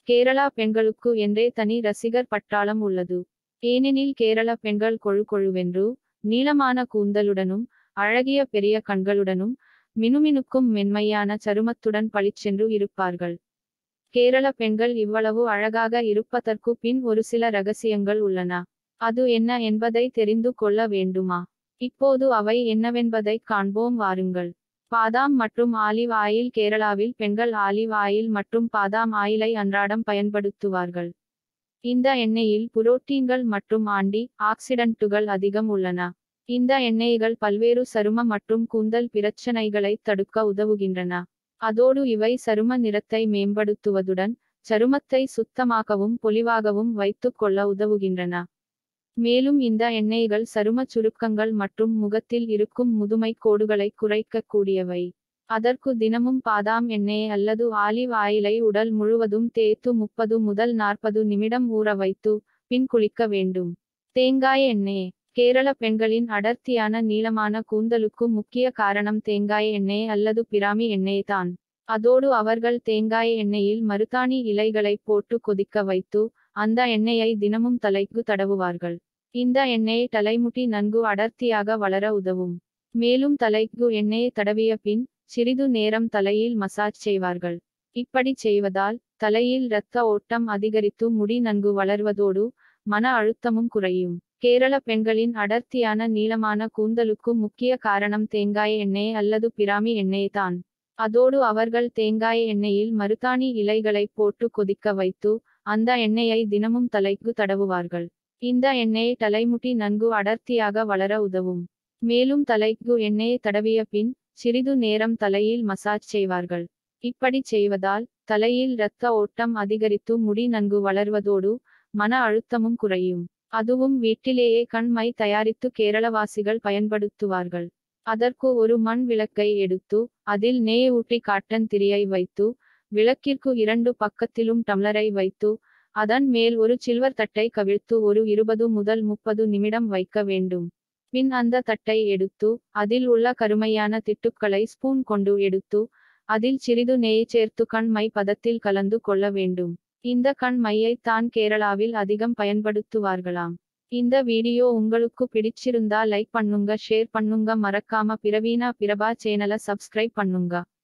கேரளா பெண்களுக்கு என்றே தனி ரசிகர் பட்டாளம் உள்ளது ஏனெனில் கேரள பெண்கள் கொழு கொழுவென்று நீளமான கூந்தலுடனும் அழகிய பெரிய கண்களுடனும் மினுமினுக்கும் மென்மையான சருமத்துடன் பளிச்சென்று இருப்பார்கள் கேரள பெண்கள் இவ்வளவு அழகாக இருப்பதற்கு பின் ஒரு சில ரகசியங்கள் உள்ளன அது என்ன என்பதை தெரிந்து கொள்ள வேண்டுமா இப்போது அவை என்னவென்பதை காண்போம் வாருங்கள் பாதாம் மற்றும் ஆலிவ் ஆயில் கேரளாவில் பெண்கள் ஆலிவ் ஆயில் மற்றும் பாதாம் ஆயிலை அன்றாடம் பயன்படுத்துவார்கள் இந்த எண்ணெயில் புரோட்டீன்கள் மற்றும் ஆண்டி ஆக்சிடன்ட்டுகள் அதிகம் உள்ளன இந்த எண்ணெய்கள் பல்வேறு சரும மற்றும் கூந்தல் பிரச்சனைகளை தடுக்க உதவுகின்றன அதோடு இவை சரும நிறத்தை மேம்படுத்துவதுடன் சருமத்தை சுத்தமாகவும் பொலிவாகவும் வைத்துக் கொள்ள உதவுகின்றன மேலும் இந்த எண்ணெய்கள் சரும சுருக்கங்கள் மற்றும் முகத்தில் இருக்கும் முதுமை கோடுகளை குறைக்கக்கூடியவை அதற்கு தினமும் பாதாம் எண்ணெய் அல்லது ஆலிவ் ஆயிலை உடல் முழுவதும் தேய்த்து முப்பது முதல் நாற்பது நிமிடம் ஊற வைத்து பின் குளிக்க வேண்டும் தேங்காய் எண்ணெய் கேரள பெண்களின் அடர்த்தியான நீளமான கூந்தலுக்கு முக்கிய காரணம் தேங்காய் எண்ணெய் அல்லது பிராமி எண்ணெய் தான் அதோடு அவர்கள் தேங்காய் எண்ணெயில் மருதாணி இலைகளை போட்டு கொதிக்க வைத்து அந்த எண்ணெயை தினமும் தலைக்கு தடவுவார்கள் இந்த எண்ணெய் தலைமுடி நன்கு அடர்த்தியாக வளர உதவும் மேலும் தலைக்கு எண்ணெயை தடவிய பின் சிறிது நேரம் தலையில் மசாஜ் செய்வார்கள் இப்படி செய்வதால் தலையில் இரத்த ஓட்டம் அதிகரித்து முடி நன்கு வளர்வதோடு மன அழுத்தமும் குறையும் கேரள பெண்களின் அடர்த்தியான நீளமான கூந்தலுக்கு முக்கிய காரணம் தேங்காய் எண்ணெய் அல்லது பிராமி எண்ணெய் தான் அதோடு அவர்கள் தேங்காய் எண்ணெயில் மருதாணி இலைகளை போட்டு கொதிக்க வைத்து அந்த எண்ணெயை தினமும் தலைக்கு தடவுவார்கள் இந்த எண்ணெய் தலைமுடி நன்கு அடர்த்தியாக வளர உதவும் மேலும் தலைக்கு எண்ணெயை தடவிய பின் சிறிது நேரம் தலையில் மசாஜ் செய்வார்கள் இப்படி செய்வதால் தலையில் இரத்த ஓட்டம் அதிகரித்து முடி நன்கு வளர்வதோடு மன அழுத்தமும் குறையும் அதுவும் வீட்டிலேயே கண்மை தயாரித்து கேரளவாசிகள் பயன்படுத்துவார்கள் அதற்கு ஒரு மண் விளக்கை எடுத்து அதில் நெய் ஊற்றி காட்டன் திரியை வைத்து விளக்கிற்கு இரண்டு பக்கத்திலும் டம்ளரை வைத்து அதன் மேல் ஒரு சில்வர் தட்டை கவிழ்த்து ஒரு இருபது முதல் முப்பது நிமிடம் வைக்க வேண்டும் பின் அந்த தட்டை எடுத்து அதில் உள்ள கருமையான திட்டுக்களை ஸ்பூன் கொண்டு எடுத்து அதில் சிறிது நெய் சேர்த்து கண் மை பதத்தில் கலந்து கொள்ள வேண்டும் இந்த கண் மையை தான் கேரளாவில் அதிகம் பயன்படுத்துவார்களாம் இந்த வீடியோ உங்களுக்கு பிடிச்சிருந்தா லைக் பண்ணுங்க ஷேர் பண்ணுங்க மறக்காம பிரவீனா பிரபா சேனலை சப்ஸ்கிரைப் பண்ணுங்க